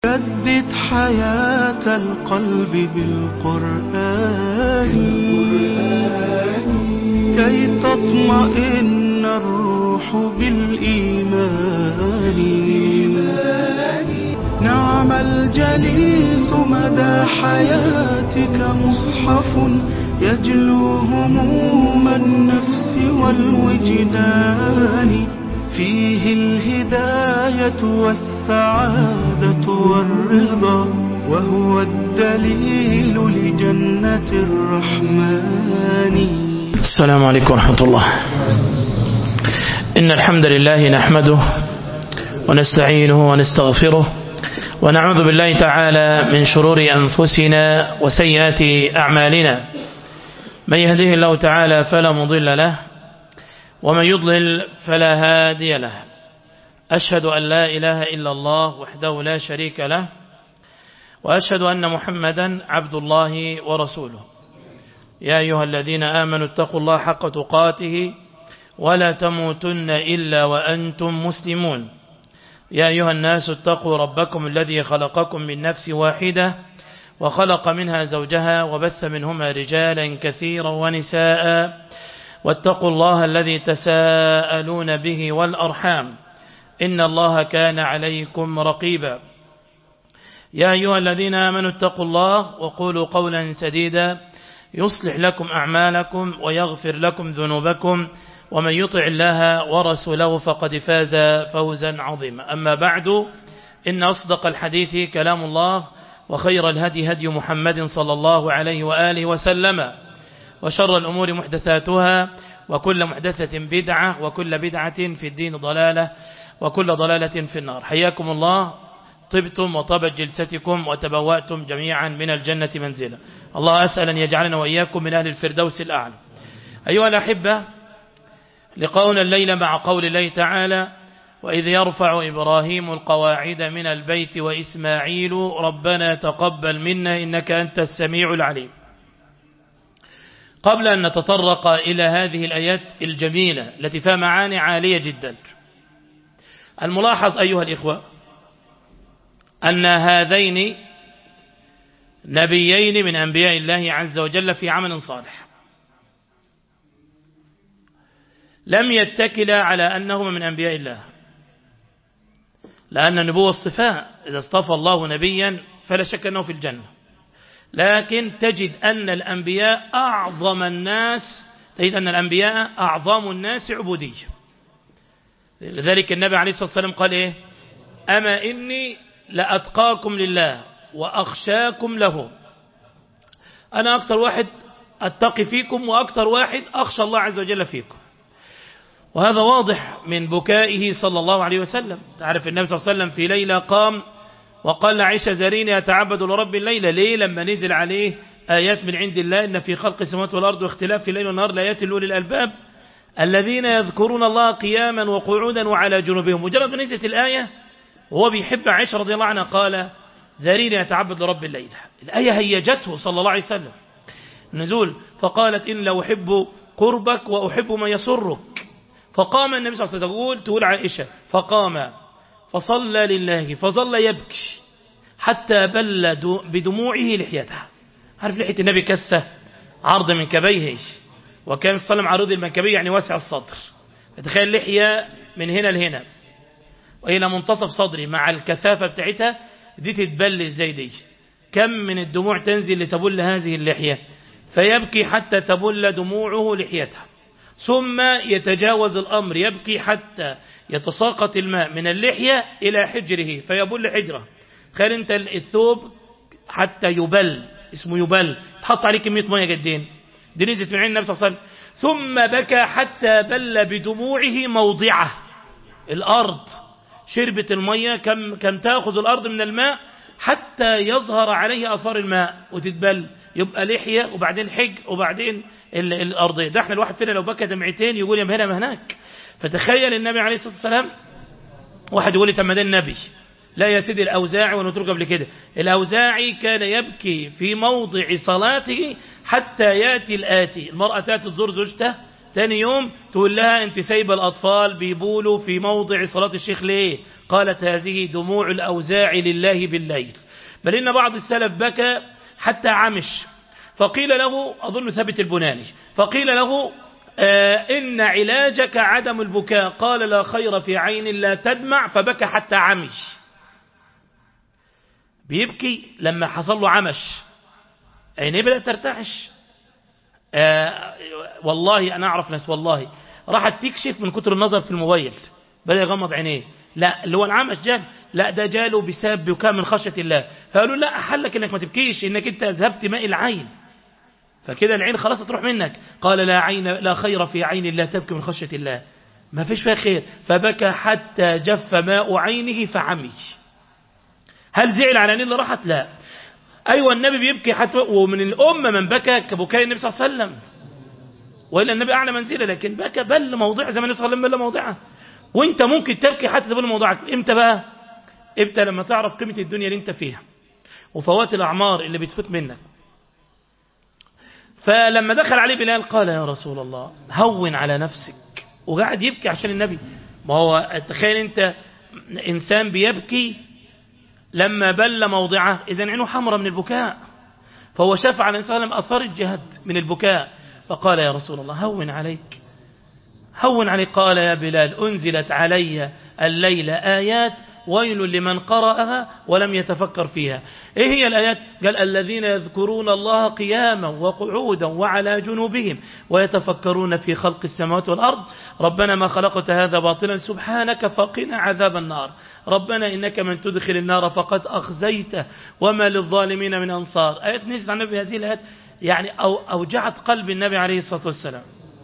جدد حياة القلب بالقرآن كي تطمئن الروح بالإيمان نعم الجليس مدى حياتك مصحف يجلو هموم النفس والوجدان فيه الهداية والسعادة والرضا وهو الدليل لجنة الرحمن السلام عليكم ورحمة الله إن الحمد لله نحمده ونستعينه ونستغفره ونعوذ بالله تعالى من شرور أنفسنا وسيئات أعمالنا من يهده الله تعالى فلا مضل له ومن يضلل فلا هادي له أشهد أن لا إله إلا الله وحده لا شريك له وأشهد أن محمدا عبد الله ورسوله يا أيها الذين آمنوا اتقوا الله حق تقاته ولا تموتن إلا وأنتم مسلمون يا أيها الناس اتقوا ربكم الذي خلقكم من نفس واحدة وخلق منها زوجها وبث منهما رجالا كثيرا ونساء واتقوا الله الذي تساءلون به والأرحام إن الله كان عليكم رقيبا يا أيها الذين آمنوا اتقوا الله وقولوا قولا سديدا يصلح لكم أعمالكم ويغفر لكم ذنوبكم ومن يطع الله ورسوله فقد فاز فوزا عظيما أما بعد إن أصدق الحديث كلام الله وخير الهدي هدي محمد صلى الله عليه وآله وسلم وشر الأمور محدثاتها وكل محدثة بدعة وكل بدعة في الدين ضلالة وكل ضلالة في النار حياكم الله طبتم وطبت جلستكم وتبوأتم جميعا من الجنة منزلا الله أسأل أن يجعلنا وإياكم من أهل الفردوس الأعلى أيها الأحبة لقاؤنا الليلة مع قول الله تعالى وإذ يرفع إبراهيم القواعد من البيت وإسماعيل ربنا تقبل منا إنك أنت السميع العليم قبل أن نتطرق إلى هذه الآيات الجميلة التي فيها معاني عالية جدا الملاحظ أيها الإخوة أن هذين نبيين من أنبياء الله عز وجل في عمل صالح لم يتكلا على أنهما من أنبياء الله لأن النبوة اصطفاء إذا اصطفى الله نبيا فلا شك أنه في الجنة لكن تجد أن الأنبياء أعظم الناس تجد أن الأنبياء أعظم الناس عبودية لذلك النبي عليه الصلاة والسلام قال إيه أما إني لأتقاكم لله وأخشاكم له أنا أكثر واحد أتقي فيكم وأكثر واحد أخشى الله عز وجل فيكم وهذا واضح من بكائه صلى الله عليه وسلم تعرف النبي صلى الله عليه وسلم في ليلة قام وقال لعيشة زريني أتعبد لرب الليلة ليه لما نزل عليه آيات من عند الله إن في خلق السماوات والأرض واختلاف في الليل والنهار لآيات لأولي الألباب الذين يذكرون الله قياما وقعودا وعلى جنوبهم مجرد ما نزلت الآية وهو بيحب عائشة رضي الله عنها قال ذريني أتعبد لرب الليلة الآية هيجته صلى الله عليه وسلم نزول فقالت إن لو أحب قربك وأحب ما يسرك فقام النبي صلى الله عليه وسلم تقول تقول عائشة فقام فصلى لله فظل يبكي حتى بل بدموعه لحيته عارف لحية النبي كثة عرض من كبيه وكان صلى الله عروض المنكبية يعني واسع الصدر تخيل لحية من هنا لهنا وإلى منتصف صدري مع الكثافة بتاعتها دي تتبل ازاي دي كم من الدموع تنزل لتبل هذه اللحية فيبكي حتى تبل دموعه لحيته ثم يتجاوز الأمر يبكي حتى يتساقط الماء من اللحية إلى حجره فيبل حجره خير انت الثوب حتى يبل اسمه يبل تحط عليه كمية مية قدين دي نزلت من عين النبي صلى الله عليه وسلم ثم بكى حتى بل بدموعه موضعه الأرض شربت المية كم, كم تأخذ الأرض من الماء حتى يظهر عليه أثار الماء وتتبل يبقى لحية وبعدين حج وبعدين الأرضية ده احنا الواحد فينا لو بكى دمعتين يقول يا هنا ما هناك فتخيل النبي عليه الصلاة والسلام واحد يقول لي طب ما ده النبي لا يا سيدي الأوزاعي ونترك قبل كده الأوزاعي كان يبكي في موضع صلاته حتى يأتي الآتي المرأة تأتي تزور زوجته تاني يوم تقول لها انت سايبه الأطفال بيبولوا في موضع صلاة الشيخ ليه قالت هذه دموع الأوزاع لله بالليل بل إن بعض السلف بكى حتى عمش فقيل له أظن ثابت البناني فقيل له آه إن علاجك عدم البكاء قال لا خير في عين لا تدمع فبكى حتى عمش بيبكي لما حصل له عمش عينيه بدأت ترتعش آه والله أنا أعرف ناس والله راحت تكشف من كتر النظر في الموبايل بدأ يغمض عينيه لا اللي هو العمش جال لا ده جاله بسبب بكاء من خشية الله فقالوا لا أحلك إنك ما تبكيش إنك أنت ذهبت ماء العين فكده العين خلاص تروح منك قال لا عين لا خير في عين لا تبكي من خشية الله ما فيش فيها خير فبكى حتى جف ماء عينه فعمي هل زعل على اللي راحت لا أيوة النبي بيبكي حتى ومن الأمة من بكى كبكاء النبي صلى الله عليه وسلم وإلا النبي أعلى منزلة لكن بكى بل موضع زي ما النبي صلى الله عليه وسلم بل موضعه وانت ممكن تبكي حتى تبل موضوعك امتى بقى امتى لما تعرف قيمة الدنيا اللي انت فيها وفوات الأعمار اللي بتفوت منك فلما دخل عليه بلال قال يا رسول الله هون على نفسك وقاعد يبكي عشان النبي ما هو تخيل انت انسان بيبكي لما بل موضعه اذا عينه حمرة من البكاء فهو شاف على النبي صلى الله عليه وسلم اثار الجهد من البكاء فقال يا رسول الله هون عليك هون علي قال يا بلال أنزلت علي الليلة آيات ويل لمن قرأها ولم يتفكر فيها إيه هي الآيات قال الذين يذكرون الله قياما وقعودا وعلى جنوبهم ويتفكرون في خلق السماوات والأرض ربنا ما خلقت هذا باطلا سبحانك فقنا عذاب النار ربنا إنك من تدخل النار فقد أخزيته وما للظالمين من أنصار آيات نزل عن النبي هذه الآيات يعني أو أوجعت قلب النبي عليه الصلاة والسلام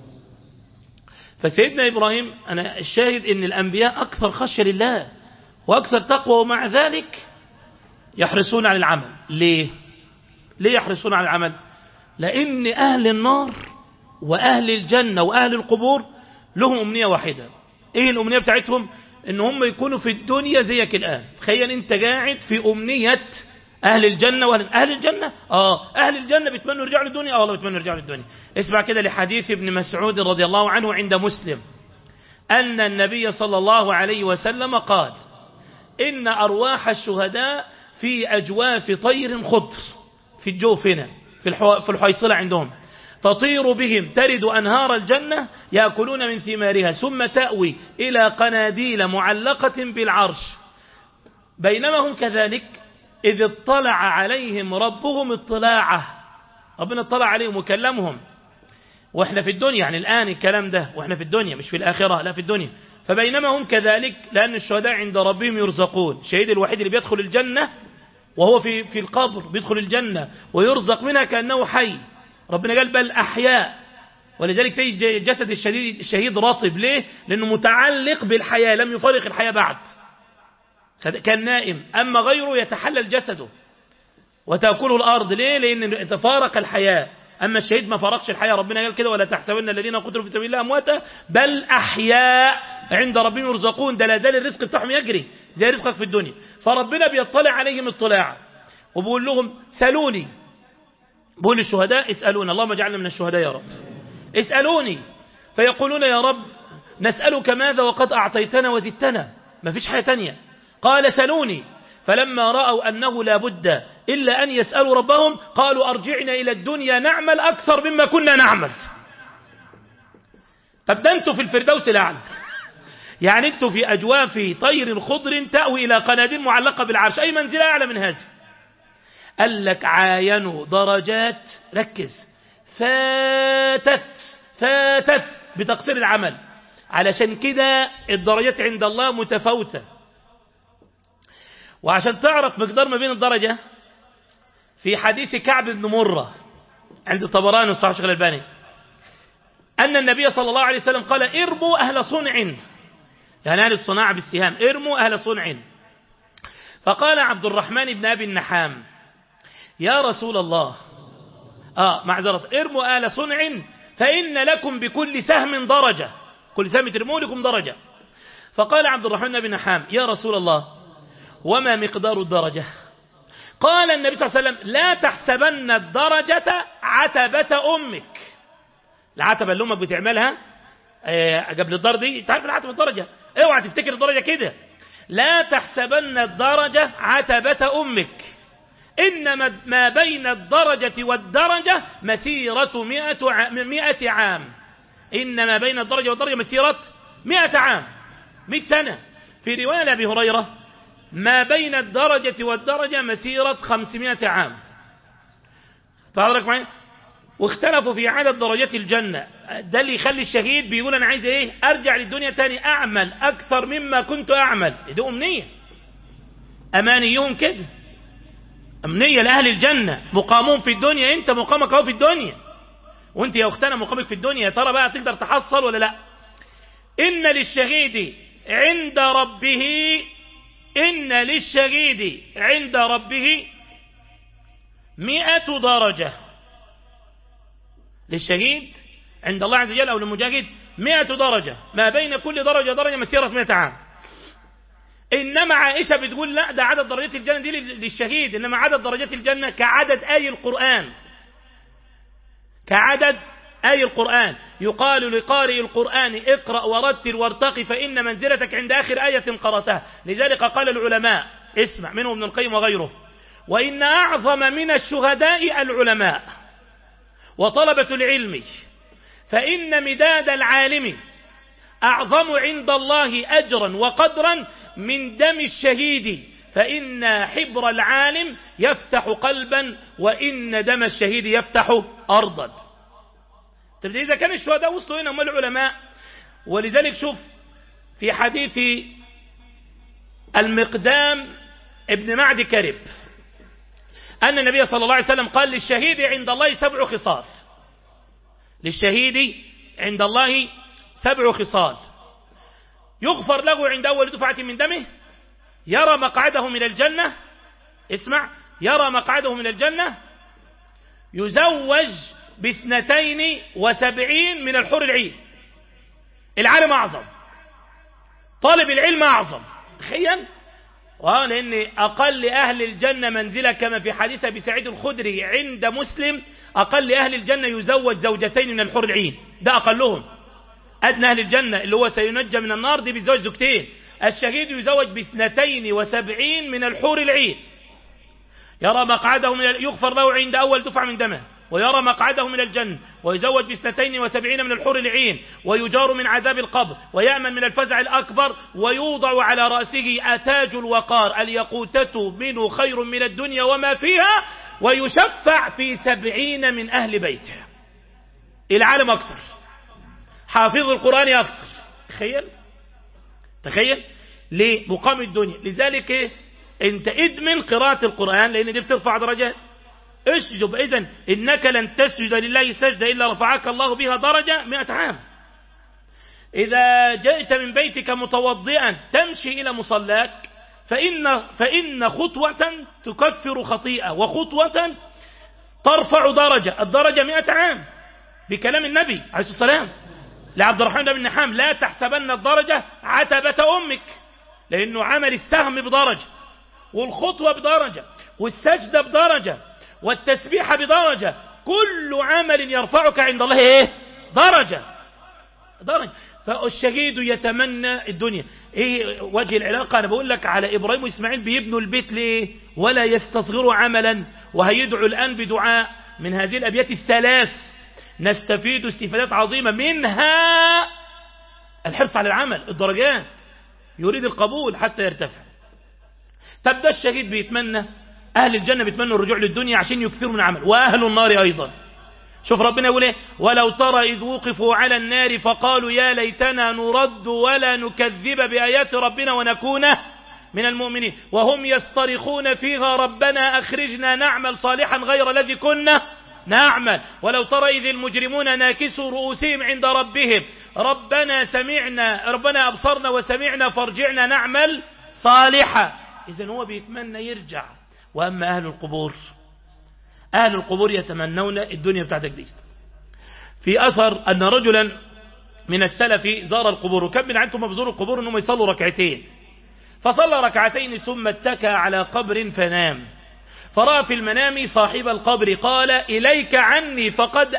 فسيدنا إبراهيم أنا الشاهد أن الأنبياء أكثر خشية لله وأكثر تقوى ومع ذلك يحرصون على العمل ليه ليه يحرصون على العمل لأن أهل النار وأهل الجنة وأهل القبور لهم أمنية واحدة إيه الأمنية بتاعتهم إن هم يكونوا في الدنيا زيك الآن تخيل أنت قاعد في أمنية أهل الجنة وأهل أهل الجنة آه أهل الجنة بيتمنوا يرجعوا للدنيا آه والله بيتمنوا يرجعوا للدنيا اسمع كده لحديث ابن مسعود رضي الله عنه عند مسلم أن النبي صلى الله عليه وسلم قال إن أرواح الشهداء في أجواف طير خضر في الجوف هنا في, الحو... في الحيصلة عندهم تطير بهم ترد أنهار الجنة يأكلون من ثمارها ثم تأوي إلى قناديل معلقة بالعرش بينما هم كذلك إذ اطلع عليهم ربهم اطلاعه ربنا اطلع عليهم وكلمهم واحنا في الدنيا يعني الآن الكلام ده واحنا في الدنيا مش في الآخرة لا في الدنيا فبينما هم كذلك لأن الشهداء عند ربهم يرزقون الشهيد الوحيد اللي بيدخل الجنة وهو في في القبر بيدخل الجنة ويرزق منها كأنه حي ربنا قال بل أحياء ولذلك تجد جسد الشهيد, الشهيد رطب ليه لأنه متعلق بالحياة لم يفارق الحياة بعد كان نائم أما غيره يتحلل جسده وتأكله الأرض ليه لأن تفارق الحياة أما الشهيد ما فارقش الحياة ربنا قال كده ولا تحسبن الذين قتلوا في سبيل الله أمواتا بل أحياء عند ربهم يرزقون ده لا زال الرزق بتاعهم يجري زي رزقك في الدنيا فربنا بيطلع عليهم اطلاع وبقول لهم سألوني بقول للشهداء اسألونا اللهم اجعلنا من الشهداء يا رب اسألوني فيقولون يا رب نسألك ماذا وقد أعطيتنا وزدتنا ما فيش حاجة تانية قال سلوني فلما رأوا أنه لا بد إلا أن يسألوا ربهم قالوا أرجعنا إلى الدنيا نعمل أكثر مما كنا نعمل طب ده أنتوا في الفردوس الأعلى يعني أنتوا في أجواف طير خضر تأوي إلى قناديل معلقة بالعرش أي منزلة أعلى من هذه قال لك عاينوا درجات ركز فاتت فاتت بتقصير العمل علشان كده الدرجات عند الله متفاوته وعشان تعرف مقدار ما بين الدرجة في حديث كعب بن مرة عند طبراني والصحيح الشيخ الألباني أن النبي صلى الله عليه وسلم قال ارموا أهل صنع يعني أهل الصناعة بالسهام ارموا أهل صنع فقال عبد الرحمن بن أبي النحام يا رسول الله آه معذرة ارموا أهل صنع فإن لكم بكل سهم درجة كل سهم ترموا لكم درجة فقال عبد الرحمن بن نحام يا رسول الله وما مقدار الدرجة قال النبي صلى الله عليه وسلم لا تحسبن الدرجة عتبة أمك العتبة اللي امك بتعملها قبل الدار دي تعرف العتبة الدرجة اوعى تفتكر الدرجة كده لا تحسبن الدرجة عتبة أمك إنما ما بين الدرجة والدرجة مسيرة مئة, مئة عام إنما بين الدرجة والدرجة مسيرة مئة عام مئة سنة في رواية لأبي هريرة ما بين الدرجة والدرجة مسيرة خمسمائة عام فحضرتك معي واختلفوا في عدد درجات الجنة ده اللي يخلي الشهيد بيقول أنا عايز إيه أرجع للدنيا تاني أعمل أكثر مما كنت أعمل دي أمنية أمانيهم كده أمنية لأهل الجنة مقامون في الدنيا أنت مقامك أهو في الدنيا وأنت يا أختنا مقامك في الدنيا يا ترى بقى تقدر تحصل ولا لا إن للشهيد عند ربه إن للشهيد عند ربه مئة درجة للشهيد عند الله عز وجل أو للمجاهد مئة درجة ما بين كل درجة درجة مسيرة مئة عام إنما عائشة بتقول لا ده عدد درجات الجنة دي للشهيد إنما عدد درجات الجنة كعدد آي القرآن كعدد آي القرآن يقال لقارئ القرآن اقرأ ورتل وارتقي فإن منزلتك عند آخر آية قرأتها لذلك قال العلماء اسمع منهم ابن القيم وغيره وإن أعظم من الشهداء العلماء وطلبة العلم فإن مداد العالم أعظم عند الله أجرا وقدرا من دم الشهيد فإن حبر العالم يفتح قلبا وإن دم الشهيد يفتح أرضا طب إذا كان الشهداء وصلوا هنا هم العلماء ولذلك شوف في حديث المقدام ابن معد كرب أن النبي صلى الله عليه وسلم قال للشهيد عند الله سبع خصال للشهيد عند الله سبع خصال يغفر له عند أول دفعة من دمه يرى مقعده من الجنة اسمع يرى مقعده من الجنة يزوج باثنتين وسبعين من الحور العين العالم أعظم طالب العلم أعظم تخيل لأن أقل أهل الجنة منزلة كما في حديث أبي سعيد الخدري عند مسلم أقل أهل الجنة يزوج زوجتين من الحور العين ده أقلهم أدنى أهل الجنة اللي هو سينجى من النار دي بيتزوج زوجتين الشهيد يزوج باثنتين وسبعين من الحور العين يرى مقعده من يغفر له عند أول دفعة من دمه ويرى مقعده من الجنة ويزوج باثنتين وسبعين من الحور العين ويجار من عذاب القبر ويأمن من الفزع الأكبر ويوضع على رأسه أتاج الوقار اليقوتة منه خير من الدنيا وما فيها ويشفع في سبعين من أهل بيته العالم أكتر حافظ القرآن أكتر تخيل تخيل ليه مقام الدنيا لذلك إيه؟ انت ادمن قراءة القرآن لان دي بترفع درجات اسجد اذا انك لن تسجد لله سجدة الا رفعك الله بها درجة مئة عام اذا جئت من بيتك متوضئا تمشي الى مصلاك فإن, فإن خطوة تكفر خطيئة وخطوة ترفع درجة الدرجة مئة عام بكلام النبي عليه الصلاة والسلام لعبد الرحمن بن نحام لا تحسبن الدرجة عتبة أمك لأنه عمل السهم بدرجة والخطوة بدرجة والسجدة بدرجة والتسبيح بدرجة كل عمل يرفعك عند الله ايه درجة درجة فالشهيد يتمنى الدنيا ايه وجه العلاقة انا بقول لك على ابراهيم واسماعيل بيبنوا البيت ليه ولا يستصغروا عملا وهيدعوا الان بدعاء من هذه الابيات الثلاث نستفيد استفادات عظيمة منها الحرص على العمل الدرجات يريد القبول حتى يرتفع طب ده الشهيد بيتمنى أهل الجنة بيتمنوا الرجوع للدنيا عشان يكثروا من العمل وأهل النار أيضا شوف ربنا يقول ايه ولو ترى إذ وقفوا على النار فقالوا يا ليتنا نرد ولا نكذب بآيات ربنا ونكون من المؤمنين وهم يصطرخون فيها ربنا أخرجنا نعمل صالحا غير الذي كنا نعمل ولو ترى إذ المجرمون ناكسوا رؤوسهم عند ربهم ربنا سمعنا ربنا أبصرنا وسمعنا فارجعنا نعمل صالحا إذا هو بيتمنى يرجع وأما أهل القبور أهل القبور يتمنون الدنيا بتاعتك دي في أثر أن رجلا من السلف زار القبور وكم من عنتم مبزور القبور أنهم يصلوا ركعتين فصلى ركعتين ثم اتكى على قبر فنام فرأى في المنام صاحب القبر قال إليك عني فقد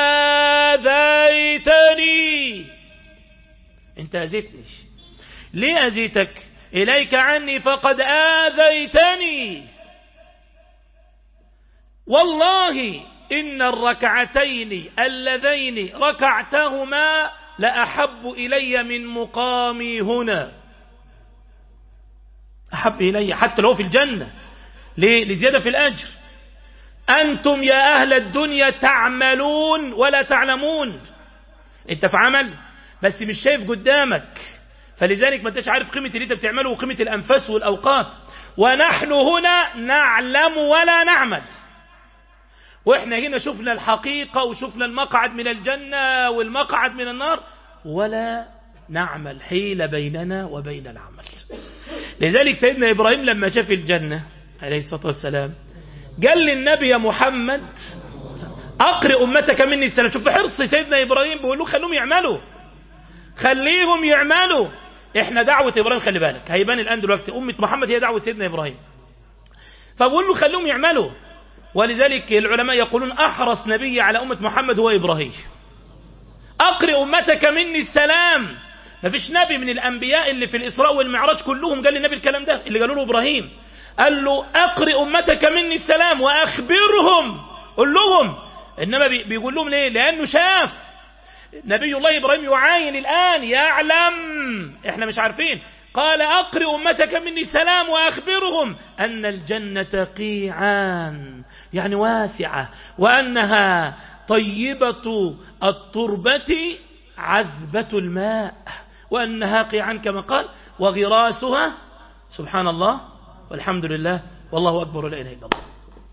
آذيتني انت أذيتني ليه أذيتك إليك عني فقد آذيتني والله إن الركعتين اللذين ركعتهما لأحب إلي من مقامي هنا أحب إلي حتى لو في الجنة ليه؟ لزيادة في الأجر أنتم يا أهل الدنيا تعملون ولا تعلمون أنت في عمل بس مش شايف قدامك فلذلك ما انتش عارف قيمة اللي انت بتعمله وقيمة الأنفاس والأوقات ونحن هنا نعلم ولا نعمل واحنا هنا شفنا الحقيقة وشفنا المقعد من الجنة والمقعد من النار ولا نعمل حيل بيننا وبين العمل لذلك سيدنا إبراهيم لما شاف الجنة عليه الصلاة والسلام قال للنبي يا محمد أقرئ أمتك مني السلام شوف حرص سيدنا إبراهيم بيقول له خلوهم يعملوا خليهم يعملوا احنا دعوة إبراهيم خلي بالك هيبان الآن دلوقتي أمة محمد هي دعوة سيدنا إبراهيم فبقول له خلوهم يعملوا ولذلك العلماء يقولون أحرص نبي على أمة محمد هو إبراهيم أقرئ أمتك مني السلام ما فيش نبي من الأنبياء اللي في الإسراء والمعراج كلهم قال للنبي الكلام ده اللي قالوا له إبراهيم قال له أقرئ أمتك مني السلام وأخبرهم قل لهم إنما بيقول لهم ليه لأنه شاف نبي الله إبراهيم يعاين الآن يعلم إحنا مش عارفين قال أقرئ أمتك مني سلام وأخبرهم أن الجنة قيعان يعني واسعة وأنها طيبة التربة عذبة الماء وأنها قيعان كما قال وغراسها سبحان الله والحمد لله والله أكبر لا إله إلا الله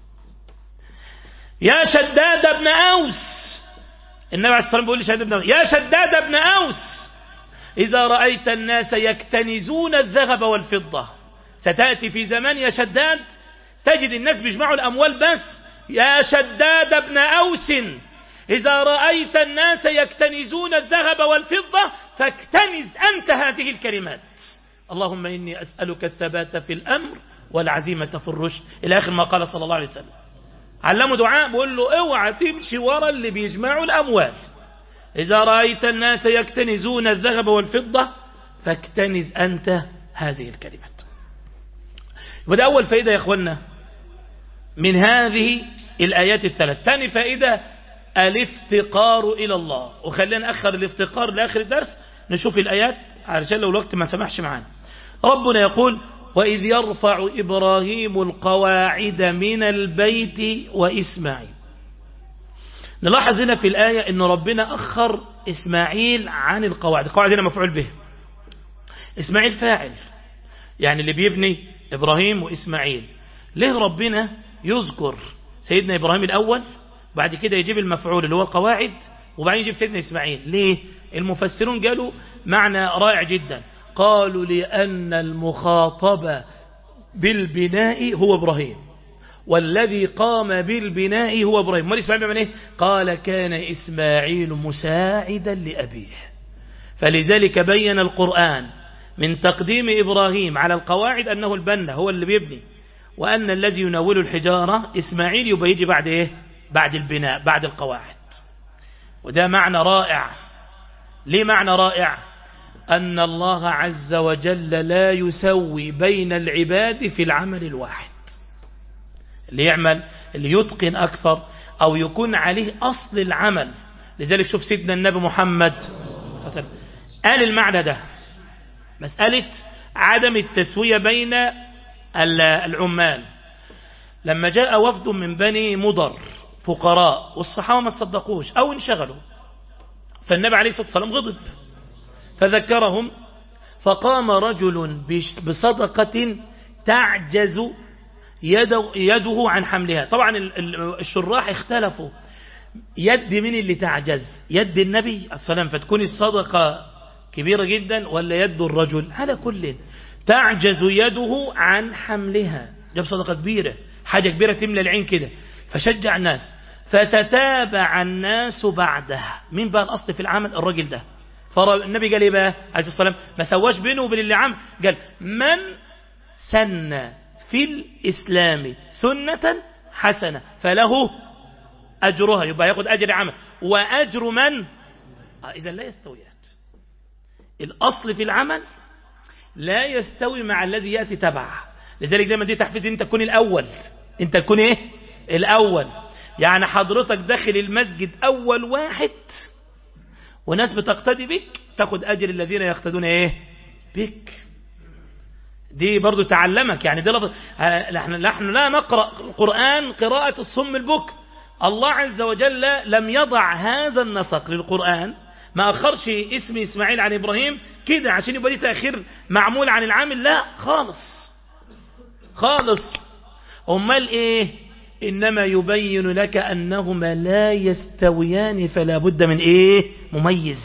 يا شداد بن أوس النبي عليه الصلاة والسلام بيقول لشداد بن أوس يا شداد بن أوس إذا رأيت الناس يكتنزون الذهب والفضة ستأتي في زمان يا شداد تجد الناس بيجمعوا الأموال بس يا شداد بن أوس إذا رأيت الناس يكتنزون الذهب والفضة فاكتنز أنت هذه الكلمات اللهم إني أسألك الثبات في الأمر والعزيمة في الرشد إلى آخر ما قال صلى الله عليه وسلم علمه دعاء بقول له اوعى تمشي ورا اللي بيجمعوا الأموال إذا رأيت الناس يكتنزون الذهب والفضة فاكتنز أنت هذه الكلمات وده أول فائدة يا أخوانا من هذه الآيات الثلاث ثاني فائدة الافتقار إلى الله وخلينا نأخر الافتقار لآخر الدرس نشوف الآيات علشان لو الوقت ما سمحش معانا ربنا يقول وإذ يرفع إبراهيم القواعد من البيت وإسماعيل نلاحظ هنا في الآية أن ربنا أخر إسماعيل عن القواعد القواعد هنا مفعول به إسماعيل فاعل يعني اللي بيبني إبراهيم وإسماعيل ليه ربنا يذكر سيدنا إبراهيم الأول بعد كده يجيب المفعول اللي هو القواعد وبعدين يجيب سيدنا إسماعيل ليه المفسرون قالوا معنى رائع جدا قالوا لأن المخاطب بالبناء هو إبراهيم والذي قام بالبناء هو إبراهيم ما إسماعيل بيعمل إيه قال كان إسماعيل مساعدا لأبيه فلذلك بين القرآن من تقديم إبراهيم على القواعد أنه البنا هو اللي بيبني وأن الذي يناول الحجارة إسماعيل يبقى يجي بعد إيه بعد البناء بعد القواعد وده معنى رائع ليه معنى رائع أن الله عز وجل لا يسوي بين العباد في العمل الواحد اللي يعمل اللي يتقن أكثر أو يكون عليه أصل العمل لذلك شوف سيدنا النبي محمد صلى الله عليه وسلم قال المعنى ده مسألة عدم التسوية بين العمال لما جاء وفد من بني مضر فقراء والصحابة ما تصدقوش أو انشغلوا فالنبي عليه الصلاة والسلام غضب فذكرهم فقام رجل بصدقة تعجز يده عن حملها طبعا الشراح اختلفوا يد من اللي تعجز يد النبي عليه السلام فتكون الصدقة كبيرة جدا ولا يد الرجل على كل تعجز يده عن حملها جاب صدقة كبيرة حاجة كبيرة تملى العين كده فشجع الناس فتتابع الناس بعدها مين بقى الأصل في العمل الراجل ده فالنبي قال ايه بقى عليه الصلاة والسلام ما سواش بينه وبين اللي عم قال من سن في الإسلام سنة حسنة فله أجرها يبقى ياخد أجر عمل وأجر من آه إذا لا يستويات الأصل في العمل لا يستوي مع الذي يأتي تبعه لذلك دايما دي تحفيز انت تكون الأول انت تكون ايه الأول يعني حضرتك داخل المسجد أول واحد وناس بتقتدي بك تاخد أجر الذين يقتدون ايه بك دي برضو تعلمك يعني دي لفظ نحن نحن لا نقرأ القرآن قراءة الصم البك الله عز وجل لم يضع هذا النسق للقرآن ما أخرش اسم إسماعيل عن إبراهيم كده عشان يبقى دي تأخير معمول عن العامل لا خالص خالص أمال إيه إنما يبين لك أنهما لا يستويان فلا بد من إيه مميز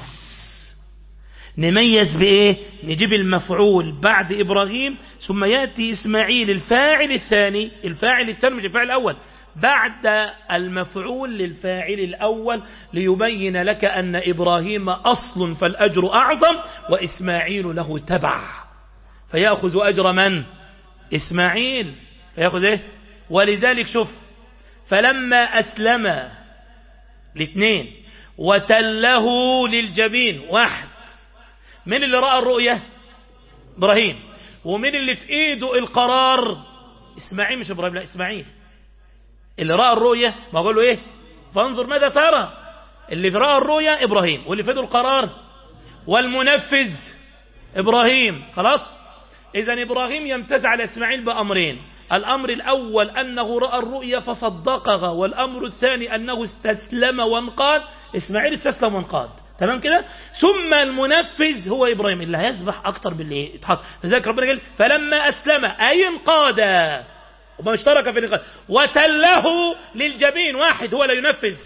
نميز بإيه نجيب المفعول بعد إبراهيم ثم يأتي إسماعيل الفاعل الثاني الفاعل الثاني مش الفاعل الأول بعد المفعول للفاعل الأول ليبين لك أن إبراهيم أصل فالأجر أعظم وإسماعيل له تبع فيأخذ أجر من إسماعيل فيأخذ إيه ولذلك شوف فلما أسلم الاثنين وتله للجبين واحد من اللي رأى الرؤية إبراهيم ومن اللي في إيده القرار إسماعيل مش إبراهيم لا إسماعيل اللي رأى الرؤية ما أقول له إيه فانظر ماذا ترى اللي رأى الرؤية إبراهيم واللي في إيده القرار والمنفذ إبراهيم خلاص إذا إبراهيم يمتاز على إسماعيل بأمرين الأمر الأول أنه رأى الرؤيا فصدقها والأمر الثاني أنه استسلم وانقاد إسماعيل استسلم وانقاد تمام كده ثم المنفذ هو إبراهيم اللي هيسبح أكتر باللي يتحط فذلك ربنا قال فلما أسلم أي انقاد وما اشترك في الانقاد وتله للجبين واحد هو لا ينفذ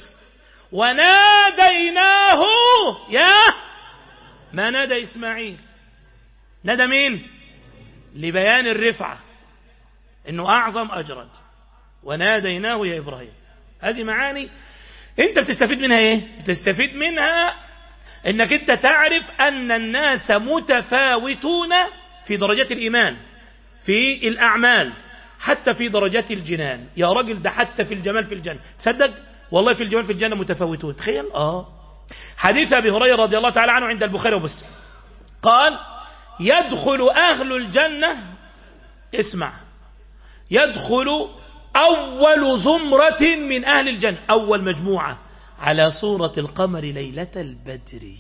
وناديناه يا ما نادى إسماعيل نادى مين لبيان الرفعة انه اعظم اجرا وناديناه يا ابراهيم هذه معاني انت بتستفيد منها ايه بتستفيد منها انك انت تعرف ان الناس متفاوتون في درجات الايمان في الاعمال حتى في درجات الجنان يا راجل ده حتى في الجمال في الجنة تصدق والله في الجمال في الجنة متفاوتون تخيل اه حديث ابي هريره رضي الله تعالى عنه عند البخاري ومسلم قال يدخل اهل الجنه اسمع يدخل أول زمرة من أهل الجنة أول مجموعة على صورة القمر ليلة البدر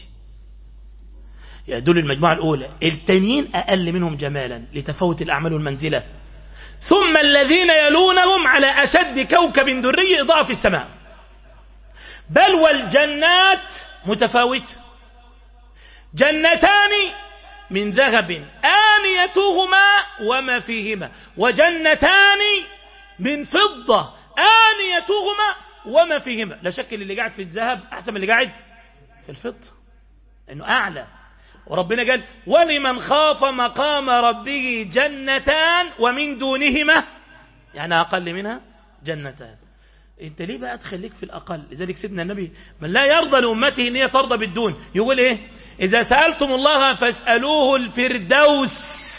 يدل المجموعة الأولى التانيين أقل منهم جمالا لتفوت الأعمال والمنزلة ثم الذين يلونهم على أشد كوكب دري إضاءة في السماء بل والجنات متفاوتة جنتان من ذهب آنيتهما وما فيهما وجنتان من فضة آنيتهما وما فيهما لا شك اللي قاعد في الذهب أحسن من اللي قاعد في الفضة إنه أعلى وربنا قال ولمن خاف مقام ربه جنتان ومن دونهما يعني أقل منها جنتان انت ليه بقى تخليك في الأقل لذلك سيدنا النبي من لا يرضى لأمته ان هي ترضى بالدون يقول ايه إذا سألتم الله فاسألوه الفردوس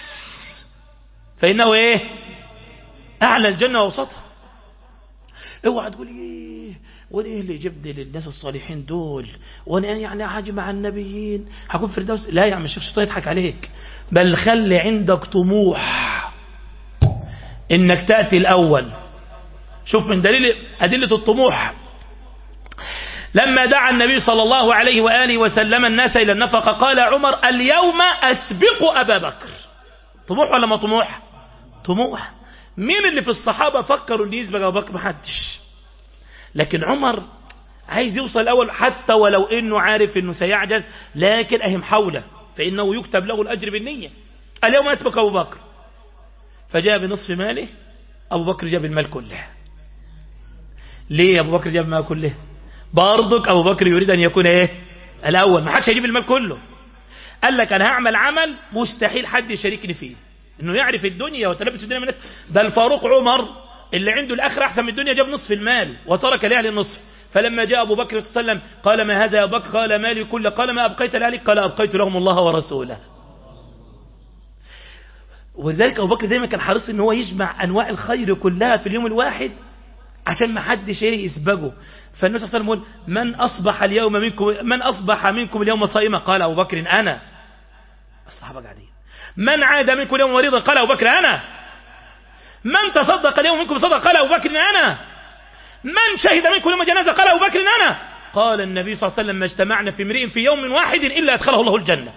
فإنه ايه أعلى الجنة ووسطها اوعى تقول ايه وانا ايه اللي جبني للناس الصالحين دول وانا يعني حاجة مع النبيين هكون فردوس لا يا عم الشيخ الشيطان يضحك عليك بل خلي عندك طموح انك تأتي الأول شوف من دليل أدلة الطموح لما دعا النبي صلى الله عليه وآله وسلم الناس إلى النفقة قال عمر اليوم أسبق أبا بكر طموح ولا ما طموح طموح مين اللي في الصحابة فكروا اللي يسبق أبو بكر محدش لكن عمر عايز يوصل الأول حتى ولو إنه عارف إنه سيعجز لكن أهم حوله فإنه يكتب له الأجر بالنية اليوم أسبق أبو بكر فجاء بنصف ماله أبو بكر جاب المال كله ليه أبو بكر جاب المال كله برضك أبو بكر يريد أن يكون إيه الأول ما حدش هيجيب المال كله قال لك أنا هعمل عمل مستحيل حد يشاركني فيه إنه يعرف الدنيا وتلبس الدنيا من الناس ده الفاروق عمر اللي عنده الآخر أحسن من الدنيا جاب نصف المال وترك لأهل النصف فلما جاء أبو بكر صلى الله عليه وسلم قال ما هذا يا أبو بكر قال مالي كله قال ما أبقيت لأهلك قال أبقيت لهم الله ورسوله ولذلك أبو بكر دايما كان حريص ان هو يجمع أنواع الخير كلها في اليوم الواحد عشان ما حدش ايه يسبقه فالنبي صلى الله عليه وسلم يقول من أصبح اليوم منكم من أصبح منكم اليوم صائما قال أبو بكر أنا الصحابة قاعدين من عاد منكم اليوم مريضا قال أبو بكر أنا من تصدق اليوم منكم صدق قال أبو بكر أنا من شهد منكم يوم جنازة قال أبو بكر أنا قال النبي صلى الله عليه وسلم ما اجتمعنا في امرئ في يوم واحد إلا أدخله الله الجنة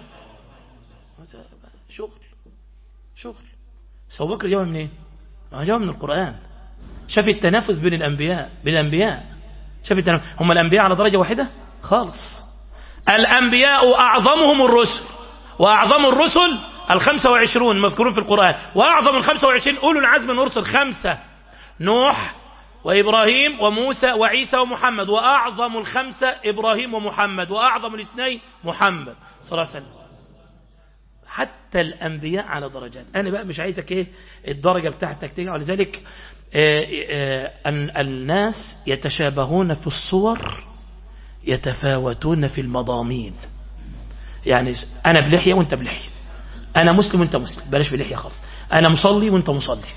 شغل شغل بس أبو بكر جاوب من ايه؟ جاوب من القرآن شاف التنافس بين الأنبياء بين الأنبياء شاف التنافس هم الأنبياء على درجة واحدة خالص الأنبياء أعظمهم الرسل وأعظم الرسل الخمسة وعشرون مذكورون في القرآن وأعظم الخمسة وعشرين أولو العزم من الرسل خمسة نوح وإبراهيم وموسى وعيسى ومحمد وأعظم الخمسة إبراهيم ومحمد وأعظم الاثنين محمد صلى الله عليه وسلم حتى الأنبياء على درجات أنا بقى مش عايزك إيه الدرجة بتاعتك تيجي ولذلك الناس يتشابهون في الصور يتفاوتون في المضامين يعني أنا بلحية وأنت بلحية أنا مسلم وأنت مسلم بلاش بلحية خالص أنا مصلي وأنت مصلي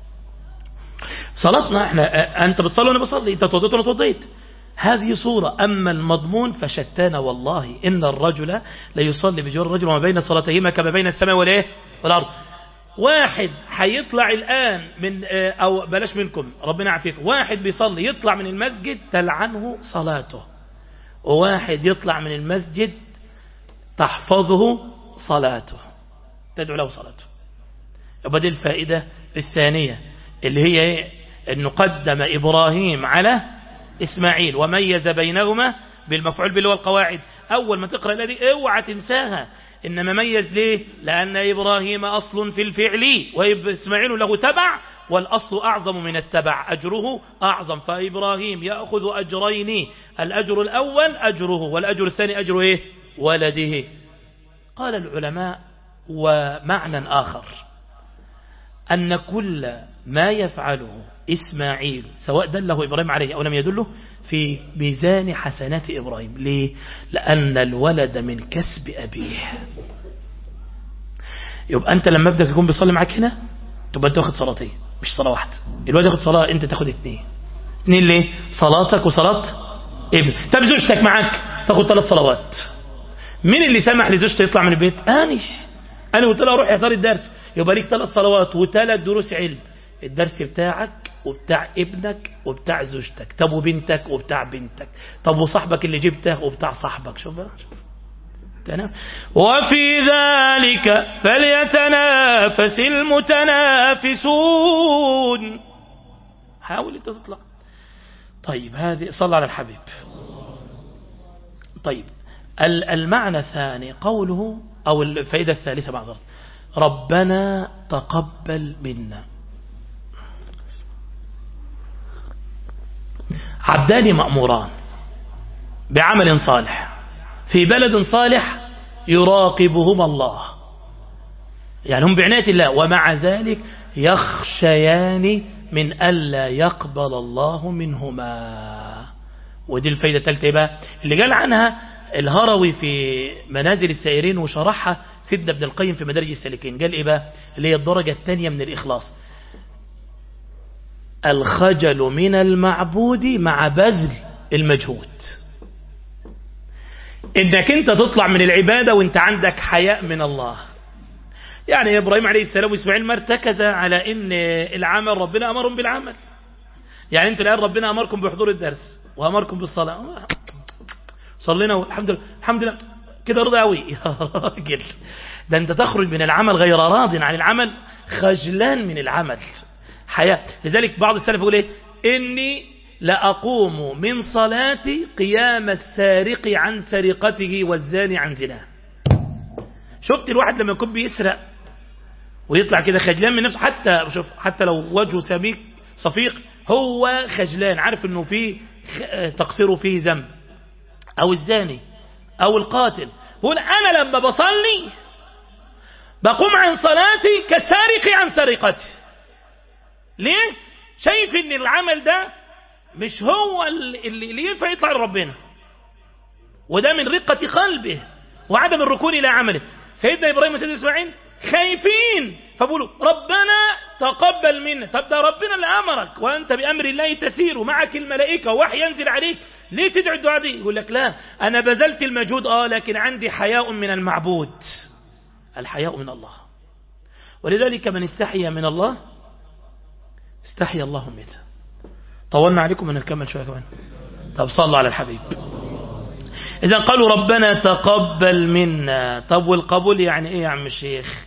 صلاتنا احنا أنت بتصلي وأنا بصلي أنت توضيت وأنا توضيت هذه صورة أما المضمون فشتان والله إن الرجل ليصلي بجوار الرجل وما بين صلاتهما كما بين السماء والإيه والأرض واحد هيطلع الآن من أو بلاش منكم ربنا يعافيكم واحد بيصلي يطلع من المسجد تلعنه صلاته وواحد يطلع من المسجد تحفظه صلاته تدعو له صلاته يبقى دي الفائدة الثانية اللي هي أن قدم إبراهيم على إسماعيل وميز بينهما بالمفعول به والقواعد أول ما تقرأ الذي اوعى تنساها إنما ميز ليه لأن إبراهيم أصل في الفعل وإسماعيل له تبع والأصل أعظم من التبع أجره أعظم فإبراهيم يأخذ أجرين الأجر الأول أجره والأجر الثاني أجر إيه ولده قال العلماء ومعنى آخر أن كل ما يفعله إسماعيل سواء دله إبراهيم عليه أو لم يدله في ميزان حسنات إبراهيم ليه؟ لأن الولد من كسب أبيه يبقى أنت لما ابنك يكون بيصلي معاك هنا تبقى أنت واخد صلاتين مش صلاة واحدة الولد ياخد صلاة أنت تاخد اثنين اثنين ليه؟ صلاتك وصلاة ابن طب زوجتك معاك تاخد ثلاث صلوات مين اللي سمح لزوجته يطلع من البيت؟ أنش أنا قلت لها روح احضري الدرس يبقى ليك ثلاث صلوات وثلاث دروس علم الدرس بتاعك وبتاع ابنك وبتاع زوجتك طب وبنتك وبتاع بنتك طب وصاحبك اللي جبته وبتاع صاحبك شوف بقى شوف تنافس وفي ذلك فليتنافس المتنافسون حاول انت تطلع طيب هذه صلى على الحبيب طيب المعنى الثاني قوله أو الفائدة الثالثة معذرة ربنا تقبل منا عبدان مأموران بعمل صالح في بلد صالح يراقبهما الله يعني هم بعناية الله ومع ذلك يخشيان من ألا يقبل الله منهما ودي الفايدة الثالثة بقى اللي قال عنها الهروي في منازل السائرين وشرحها سيدنا ابن القيم في مدارج السالكين قال ايه بقى اللي هي الدرجة الثانية من الإخلاص الخجل من المعبود مع بذل المجهود انك انت تطلع من العبادة وانت عندك حياء من الله يعني ابراهيم عليه السلام واسماعيل ما ارتكز على ان العمل ربنا امرهم بالعمل يعني انت الان ربنا امركم بحضور الدرس وامركم بالصلاة صلينا والحمد لله الحمد لله كده رضا قوي يا راجل ده انت تخرج من العمل غير راض عن العمل خجلان من العمل حياة لذلك بعض السلف يقول ايه اني لأقوم من صلاتي قيام السارق عن سرقته والزاني عن زناه شفت الواحد لما يكون بيسرق ويطلع كده خجلان من نفسه حتى شوف حتى لو وجهه سميك صفيق هو خجلان عارف انه فيه تقصيره فيه ذنب او الزاني او القاتل بقول انا لما بصلي بقوم عن صلاتي كالسارق عن سرقتي ليه شايف ان العمل ده مش هو اللي, اللي ينفع يطلع لربنا وده من رقة قلبه وعدم الركون إلى عمله سيدنا إبراهيم وسيدنا إسماعيل خايفين فبقولوا ربنا تقبل منا طب ده ربنا اللي أمرك وأنت بأمر الله تسير ومعك الملائكة ووحي ينزل عليك ليه تدعو الدعاء دي يقول لك لا أنا بذلت المجهود آه لكن عندي حياء من المعبود الحياء من الله ولذلك من استحيا من الله استحيا الله منه طولنا عليكم من نكمل شوية كمان طب صلوا على الحبيب إذا قالوا ربنا تقبل منا طب والقبول يعني إيه يا عم الشيخ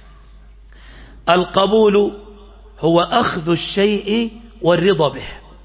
القبول هو أخذ الشيء والرضا به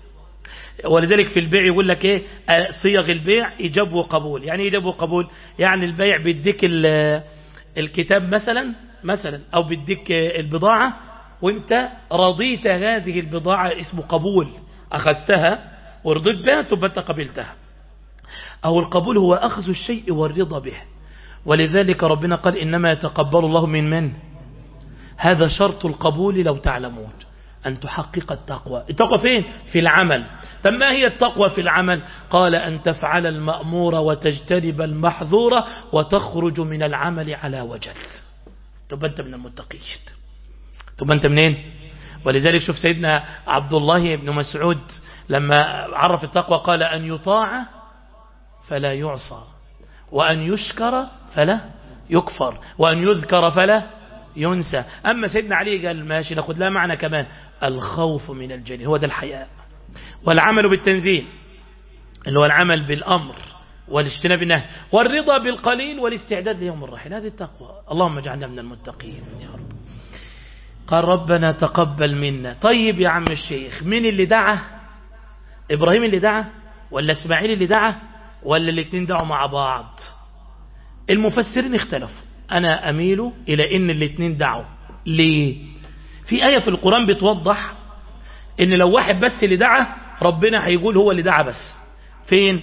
ولذلك في البيع يقول لك ايه صيغ البيع ايجاب وقبول يعني ايه ايجاب وقبول يعني البيع بيديك الكتاب مثلا مثلا او بيديك البضاعة وانت رضيت هذه البضاعة اسمه قبول اخذتها ورضيت بها تبقى انت قبلتها او القبول هو اخذ الشيء والرضا به ولذلك ربنا قال انما يتقبل الله من من هذا شرط القبول لو تعلمون أن تحقق التقوى التقوى فين؟ في العمل طب ما هي التقوى في العمل؟ قال أن تفعل المأمور وتجتنب المحظور وتخرج من العمل على وجل تبقى أنت من المتقين تبقى أنت منين؟ ولذلك شوف سيدنا عبد الله بن مسعود لما عرف التقوى قال أن يطاع فلا يعصى وأن يشكر فلا يكفر وأن يذكر فلا ينسى أما سيدنا علي قال ماشي ناخد لها معنى كمان الخوف من الجليل هو ده الحياء والعمل بالتنزيل اللي هو العمل بالأمر والاجتناب النهي والرضا بالقليل والاستعداد ليوم الرحيل هذه التقوى اللهم اجعلنا من المتقين يا رب قال ربنا تقبل منا طيب يا عم الشيخ مين اللي دعا إبراهيم اللي دعا ولا اسماعيل اللي دعا ولا الاثنين دعوا مع بعض المفسرين اختلفوا أنا أميل إلى إن الاثنين دعوا ليه في آية في القرآن بتوضح إن لو واحد بس اللي دعا ربنا هيقول هو اللي دعا بس فين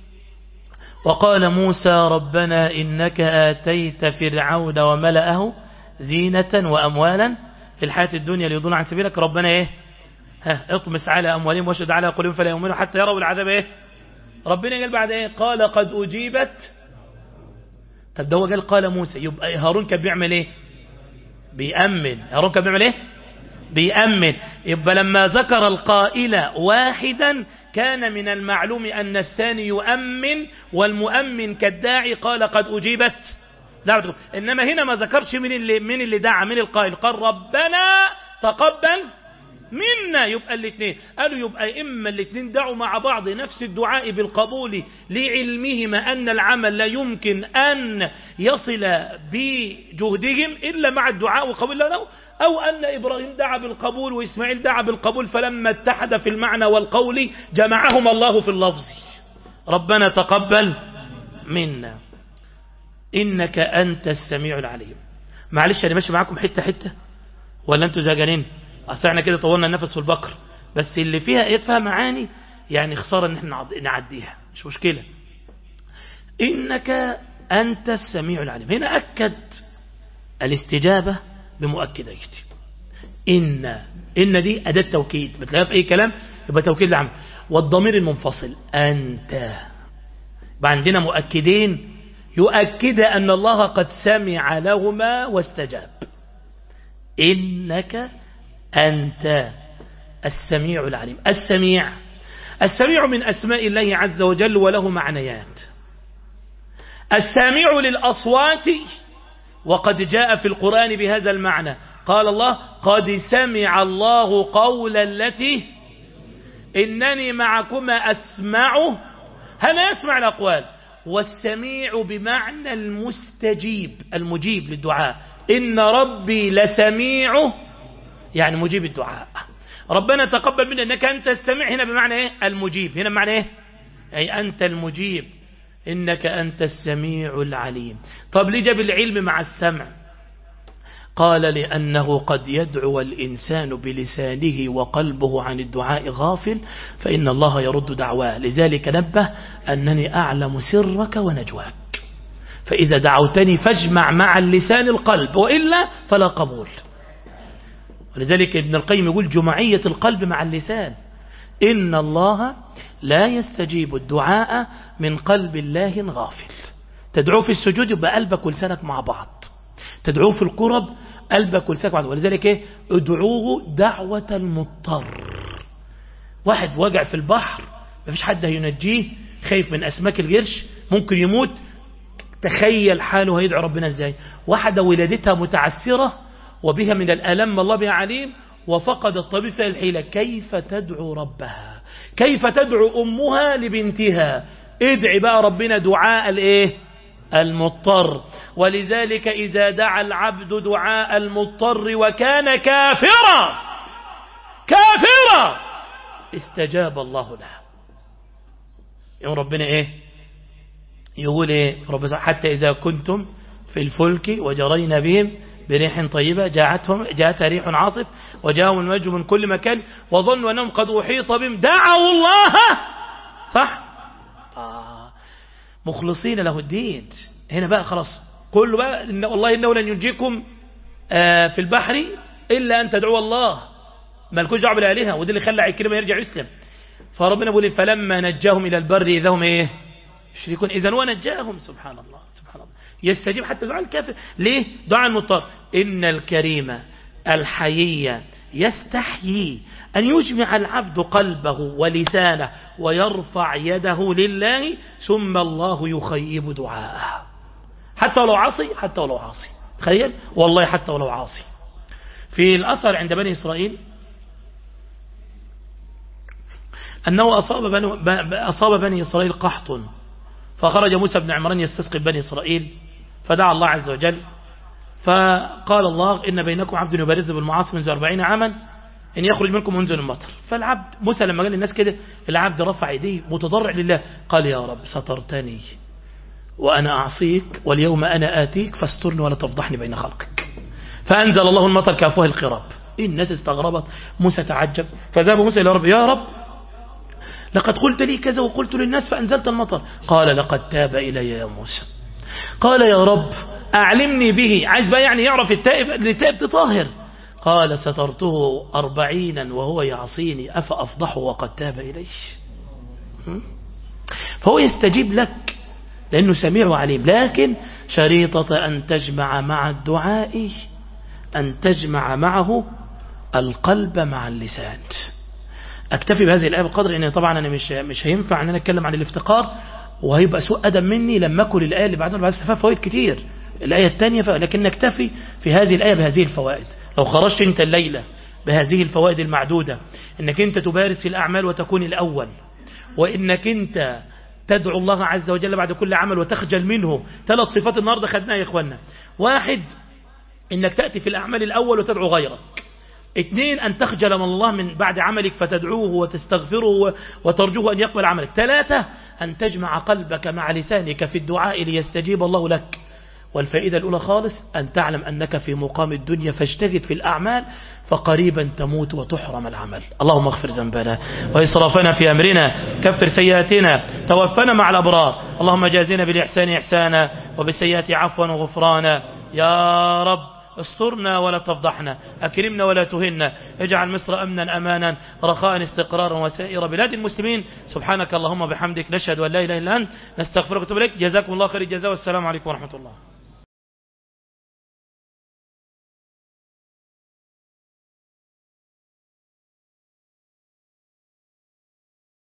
وقال موسى ربنا إنك آتيت فرعون وملأه زينة وأموالا في الحياة الدنيا ليضون عن سبيلك ربنا إيه ها اطمس على أموالهم واشد على قلوبهم فلا يؤمنوا حتى يروا العذاب إيه ربنا قال بعد إيه قال قد أجيبت طب ده هو قال قال موسى يبقى هارون كان بيعمل ايه بيأمن هارون كان بيعمل ايه بيأمن يبقى لما ذكر القائل واحدا كان من المعلوم أن الثاني يؤمن والمؤمن كالداعي قال قد أجيبت دعوتكم إنما هنا ما ذكرش من اللي, من اللي دعا من القائل قال ربنا تقبل منا يبقى الاثنين قالوا يبقى إما الاثنين دعوا مع بعض نفس الدعاء بالقبول لعلمهما أن العمل لا يمكن أن يصل بجهدهم إلا مع الدعاء وقبول له أو أن إبراهيم دعا بالقبول وإسماعيل دعا بالقبول فلما اتحد في المعنى والقول جمعهم الله في اللفظ ربنا تقبل منا إنك أنت السميع العليم معلش أنا ماشي معاكم حتة حتة ولا أنتوا زاجانين أصل احنا كده طولنا النفس في البقر بس اللي فيها ايه فيها معاني يعني خسارة ان احنا نعديها مش مشكلة إنك أنت السميع العليم هنا أكد الاستجابة بمؤكدات إن إن دي أداة توكيد بتلاقيها في أي كلام يبقى توكيد العمل والضمير المنفصل أنت يبقى عندنا مؤكدين يؤكد أن الله قد سمع لهما واستجاب إنك أنت السميع العليم السميع السميع من أسماء الله عز وجل وله معنيات السامع للأصوات وقد جاء في القرآن بهذا المعنى قال الله قد سمع الله قول التي إنني معكما أسمع هنا يسمع الأقوال والسميع بمعنى المستجيب المجيب للدعاء إن ربي لسميع يعني مجيب الدعاء ربنا تقبل منا انك انت السميع هنا بمعنى ايه المجيب هنا بمعنى ايه اي انت المجيب انك انت السميع العليم طب ليه جاب العلم مع السمع قال لأنه قد يدعو الإنسان بلسانه وقلبه عن الدعاء غافل فإن الله يرد دعواه لذلك نبه أنني أعلم سرك ونجواك فإذا دعوتني فاجمع مع اللسان القلب وإلا فلا قبول ولذلك ابن القيم يقول جمعية القلب مع اللسان إن الله لا يستجيب الدعاء من قلب الله غافل تدعوه في السجود يبقى قلبك ولسانك مع بعض تدعوه في القرب قلبك ولسانك بعد ولذلك ايه ادعوه دعوة المضطر واحد وجع في البحر مفيش حد هينجيه خايف من أسماك القرش ممكن يموت تخيل حاله هيدعو ربنا ازاي واحدة ولادتها متعسرة وبها من الألم الله بها عليم وفقد الطبيب فيها الحيلة كيف تدعو ربها كيف تدعو أمها لبنتها ادعي بقى ربنا دعاء الايه المضطر ولذلك إذا دعا العبد دعاء المضطر وكان كافرا كافرا استجاب الله له يوم ربنا ايه يقول ايه رب حتى إذا كنتم في الفلك وجرينا بهم بريح طيبة جاءتهم جاءتها ريح عاصف وجاءهم الموج من كل مكان وظنوا أنهم قد أحيط بهم دعوا الله صح آه مخلصين له الدين هنا بقى خلاص كله بقى إن والله إنه لن ينجيكم آه في البحر إلا أن تدعوا الله ما لكوش دعوه بالآلهة وده اللي خلى عكرمة يرجع يسلم فربنا بيقول فلما نجاهم إلى البر إذا هم إيه يشركون إذا هو نجاهم سبحان الله سبحان الله يستجيب حتى دعاء الكافر ليه دعاء المضطر إن الكريم الحيي يستحيي أن يجمع العبد قلبه ولسانه ويرفع يده لله ثم الله يخيب دعاءه حتى ولو عاصي حتى ولو عاصي تخيل والله حتى ولو عاصي في الأثر عند بني إسرائيل أنه أصاب بني, أصاب بني إسرائيل قحط فخرج موسى بن عمران يستسقي بني إسرائيل فدعا الله عز وجل فقال الله إن بينكم عبد يبارز بالمعاصي منذ أربعين عاما إن يخرج منكم منزل المطر فالعبد موسى لما قال للناس كده العبد رفع يديه متضرع لله قال يا رب سترتني وأنا أعصيك واليوم أنا آتيك فاسترني ولا تفضحني بين خلقك فأنزل الله المطر كافوه القراب الناس استغربت موسى تعجب فذهب موسى إلى رب يا رب لقد قلت لي كذا وقلت للناس فأنزلت المطر قال لقد تاب إلي يا موسى قال يا رب أعلمني به عايز بقى يعني يعرف التائب التائب تطاهر قال سترته أربعينا وهو يعصيني أفأفضحه وقد تاب إلي فهو يستجيب لك لأنه سميع وعليم لكن شريطة أن تجمع مع الدعاء أن تجمع معه القلب مع اللسان اكتفي بهذه الآية بقدر ان طبعا انا مش مش هينفع ان انا اتكلم عن الافتقار وهيبقى سوء ادب مني لما اكل الآية اللي بعدها بعد استفاد فوائد كتير الآية الثانية لكن نكتفي في هذه الآية بهذه الفوائد لو خرجت انت الليلة بهذه الفوائد المعدودة انك انت تبارز في الأعمال وتكون الأول وانك انت تدعو الله عز وجل بعد كل عمل وتخجل منه ثلاث صفات النهاردة خدناها يا إخوانا واحد انك تأتي في الأعمال الأول وتدعو غيرك اثنين أن تخجل من الله من بعد عملك فتدعوه وتستغفره وترجوه أن يقبل عملك ثلاثة أن تجمع قلبك مع لسانك في الدعاء ليستجيب الله لك والفائدة الأولى خالص أن تعلم أنك في مقام الدنيا فاجتهد في الأعمال فقريبا تموت وتحرم العمل اللهم اغفر ذنبنا وإسرافنا في أمرنا كفر سيئاتنا توفنا مع الأبرار اللهم جازنا بالإحسان إحسانا وبالسيئات عفوا وغفرانا يا رب استرنا ولا تفضحنا أكرمنا ولا تهنا اجعل مصر أمنا أمانا رخاء استقرارا وسائر بلاد المسلمين سبحانك اللهم بحمدك نشهد أن لا إله إلا أنت نستغفرك وتوب إليك جزاكم الله خير الجزاء والسلام عليكم ورحمة الله